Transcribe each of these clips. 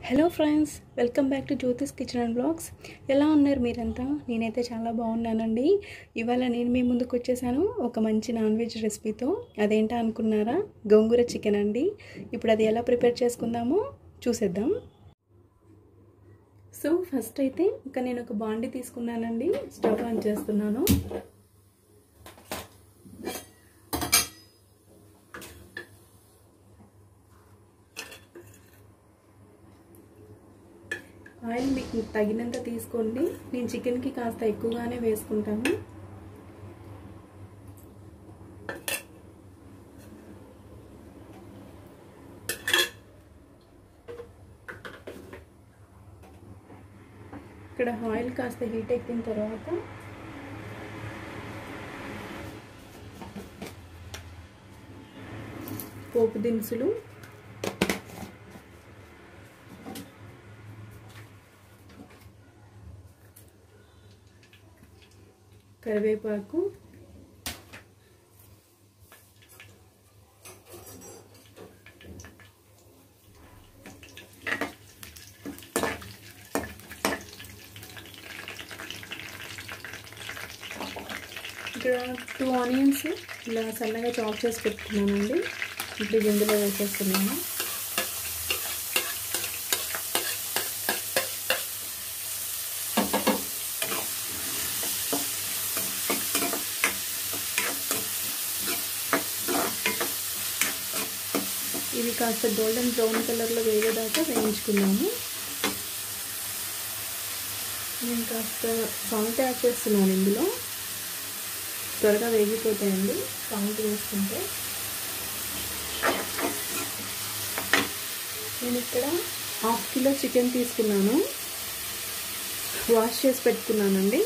hello friends welcome back to Jyothi's kitchen and blogs ఎలా ఉన్నారు మీరంతా నేనైతే చాలా బాగున్నానండి ఇవాళ నేను మీ ముందుకు వచ్చేసాను ఒక మంచి నాన్ వెజ్ రెసిపీతో అదేంటా అనుకున్నారా గోంగూర చికెన్ అండి ఇప్పుడు అది ఎలా ప్రిపేర్ చేసుకుందామో చూసేద్దాం సో ఫస్ట్ అయితే ఇంకా నేను ఒక బాండి తీసుకున్నానండి స్టవ్ ఆన్ చేస్తున్నాను ఆయిల్ మీకు తగినంత తీసుకోండి నేను చికెన్కి కాస్త ఎక్కువగానే వేసుకుంటాను ఇక్కడ ఆయిల్ కాస్త హీట్ ఎక్కిన తర్వాత పోపు దినుసులు కరివేపాకు ఇక్కడ టూ ఆనియన్స్ ఇలా సన్నగా చాప్ చేసి పెట్టుకున్నానండి ఇప్పుడు ఇందులో వేసేస్తున్నాను ఇవి కాస్త గోల్డెన్ బ్రౌన్ కలర్లో వేగేదాకా వేయించుకున్నాము నేను కాస్త సాల్ట్ యాడ్ చేస్తున్నాను ఇందులో త్వరగా వేగిపోతాయండి సాల్ట్ వేసుకుంటే నేను ఇక్కడ హాఫ్ కిలో చికెన్ తీసుకున్నాను వాష్ చేసి పెట్టుకున్నానండి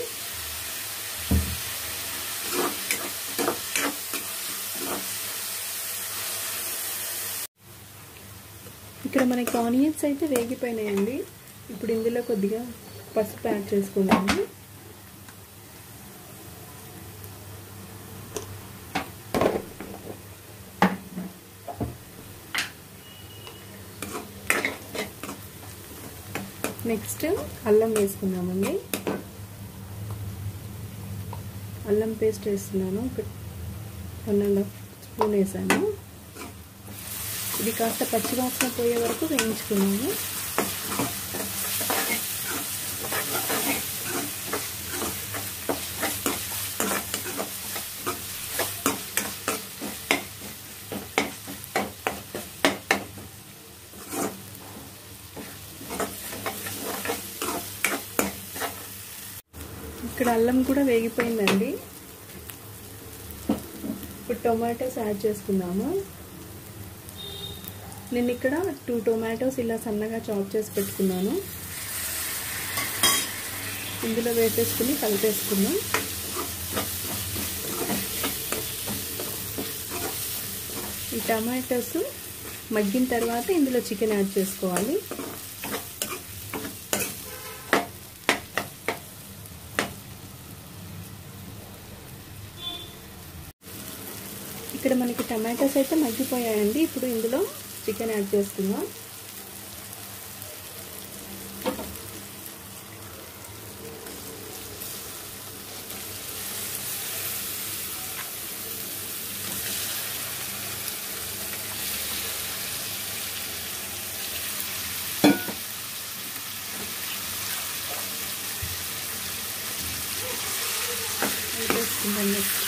ఇక్కడ మనకి ఆనియన్స్ అయితే వేగిపోయినాయండి ఇప్పుడు ఇందులో కొద్దిగా పసుపు యాడ్ చేసుకున్నాము నెక్స్ట్ అల్లం వేసుకుందామండి అల్లం పేస్ట్ వేస్తున్నాను వన్ అండ్ హాఫ్ స్పూన్ వేసాను ఇది కాస్త పచ్చివాసన పోయే వరకు వేయించుకున్నాము ఇక్కడ అల్లం కూడా వేగిపోయిందండి ఇప్పుడు టొమాటోస్ యాడ్ చేసుకుందాము నేను ఇక్కడ టూ టొమాటోస్ ఇలా సన్నగా చాప్ చేసి పెట్టుకున్నాను ఇందులో వేసేసుకుని కలిపేసుకుందాం ఈ టమాటోస్ మగ్గిన తర్వాత ఇందులో చికెన్ యాడ్ చేసుకోవాలి ఇక్కడ మనకి టమాటోస్ అయితే మగ్గిపోయాయండి ఇప్పుడు ఇందులో చికెన్ యాడ్ చేసుకుందాం వేసుకుందాం నెక్స్ట్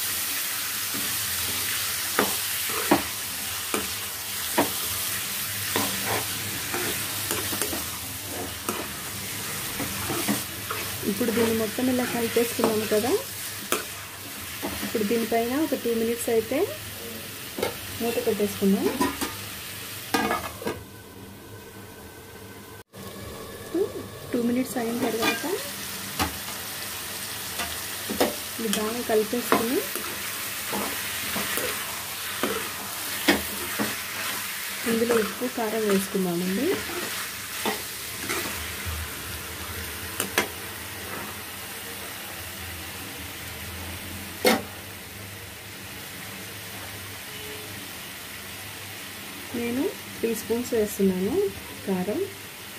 ఇప్పుడు దీన్ని మొత్తం ఇలా కలిపేసుకున్నాము కదా ఇప్పుడు దీనిపైన ఒక టూ మినిట్స్ అయితే మూత పెట్టేసుకుందాం టూ మినిట్స్ అయిన తర్వాత ఇది బాగా కలిపేసుకుని ఇందులో ఉప్పు కారం వేసుకుందామండి నేను త్రీ స్పూన్స్ వేస్తున్నాను కారం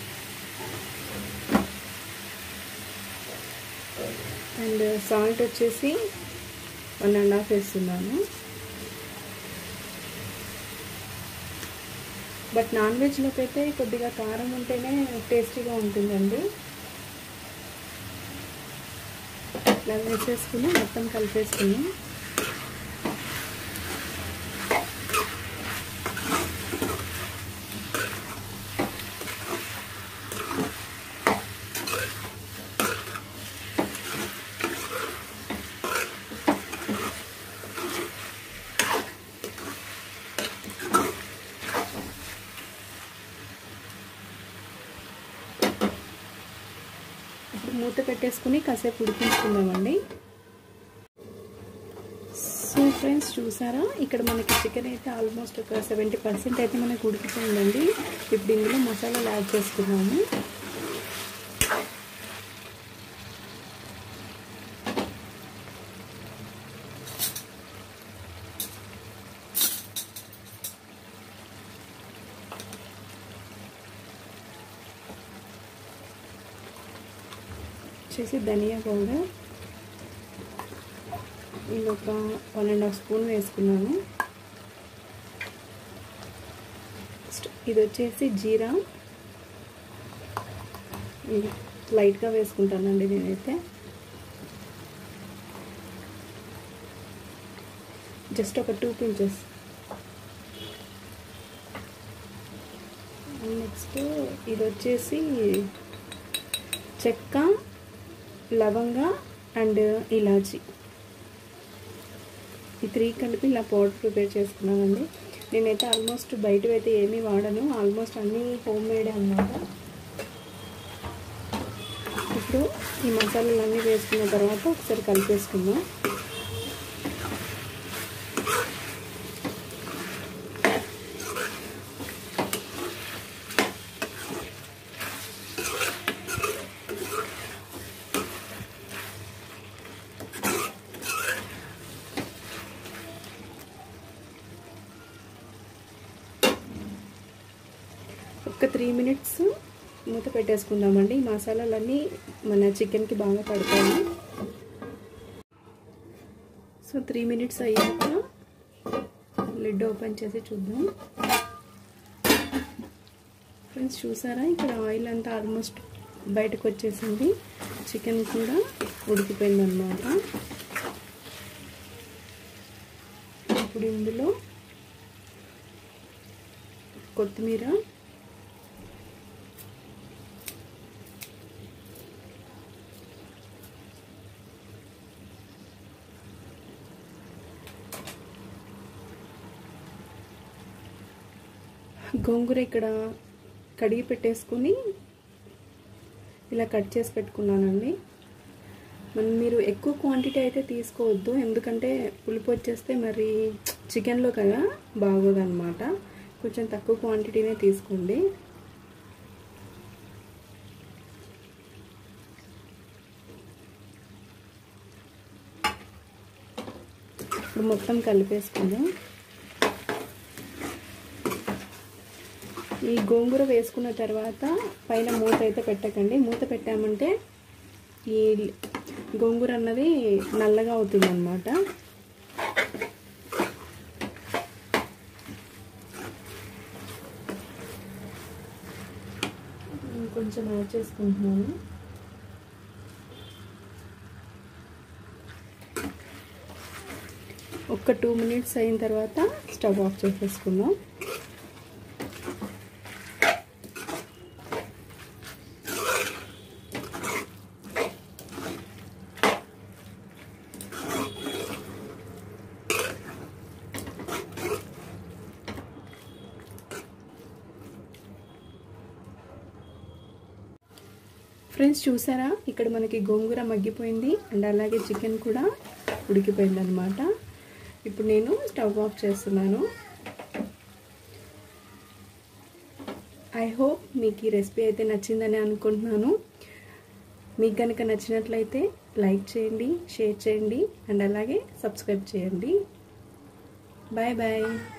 అండ్ సాల్ట్ వచ్చేసి వన్ అండ్ హాఫ్ వేస్తున్నాను బట్ నాన్ వెజ్లోకి అయితే కొద్దిగా కారం ఉంటేనే టేస్టీగా ఉంటుందండి ఇలా వేసేసుకుని మొత్తం కలిపేసుకుని ఇప్పుడు మూత పెట్టేసుకుని కాసేపు ఉడికించుకుందామండి సో ఫ్రెండ్స్ చూసారా ఇక్కడ మనకి చికెన్ అయితే ఆల్మోస్ట్ ఒక సెవెంటీ పర్సెంట్ అయితే మనకు ఉడికిపోయిందండి ఇప్పుడు ఇందులో మసాలాలు యాడ్ చేసుకున్నాము వచ్చేసి ధనియా పౌడర్ ఇది ఒక వన్ అండ్ హాఫ్ స్పూన్ వేసుకున్నాను ఇది వచ్చేసి జీరా ఇది లైట్గా వేసుకుంటానండి నేనైతే జస్ట్ ఒక టూ పించెస్ నెక్స్ట్ ఇది వచ్చేసి చెక్క లవంగ అండ్ ఇలాచి ఈ త్రీ కలిపి ఇలా పౌడర్ ప్రిపేర్ చేసుకున్నానండి నేనైతే ఆల్మోస్ట్ బయట అయితే ఏమీ వాడను ఆల్మోస్ట్ అన్నీ హోమ్ మేడే అన్నమాట ఇప్పుడు ఈ మసాలాలు అన్నీ వేసుకున్న తర్వాత ఒకసారి కలిపేసుకుందాం ఒక త్రీ మినిట్స్ మూత పెట్టేసుకుందామండి ఈ మసాలాలన్నీ మన చికెన్కి బాగా పడతాయి సో త్రీ మినిట్స్ అయ్యాక లిడ్ ఓపెన్ చేసి చూద్దాం ఫ్రెండ్స్ చూసారా ఇక్కడ ఆయిల్ అంతా ఆల్మోస్ట్ బయటకు వచ్చేసింది చికెన్ కూడా ఉడికిపోయింది అనమాట ఇప్పుడు ఇందులో కొత్తిమీర గోంగూర ఇక్కడ కడిగి పెట్టేసుకుని ఇలా కట్ చేసి పెట్టుకున్నానండి మనం మీరు ఎక్కువ క్వాంటిటీ అయితే తీసుకోవద్దు ఎందుకంటే పులుపు వచ్చేస్తే మరి చికెన్లో కదా బాగోదన్నమాట కొంచెం తక్కువ క్వాంటిటీనే తీసుకోండి ఇప్పుడు మొత్తం కలిపేసుకుందాం ఈ గోంగూర వేసుకున్న తర్వాత పైన మూత అయితే పెట్టకండి మూత పెట్టామంటే ఈ గోంగూర అన్నది నల్లగా అవుతుంది అనమాట కొంచెం యాడ్ చేసుకుంటున్నాను ఒక టూ మినిట్స్ అయిన తర్వాత స్టవ్ ఆఫ్ చేసేసుకుందాం ఫ్రెండ్స్ చూసారా ఇక్కడ మనకి గోంగూర మగ్గిపోయింది అండ్ అలాగే చికెన్ కూడా ఉడికిపోయింది అనమాట ఇప్పుడు నేను స్టవ్ ఆఫ్ చేస్తున్నాను ఐ హోప్ మీకు ఈ రెసిపీ అయితే నచ్చిందని అనుకుంటున్నాను మీకు కనుక నచ్చినట్లయితే లైక్ చేయండి షేర్ చేయండి అండ్ అలాగే సబ్స్క్రైబ్ చేయండి బాయ్ బాయ్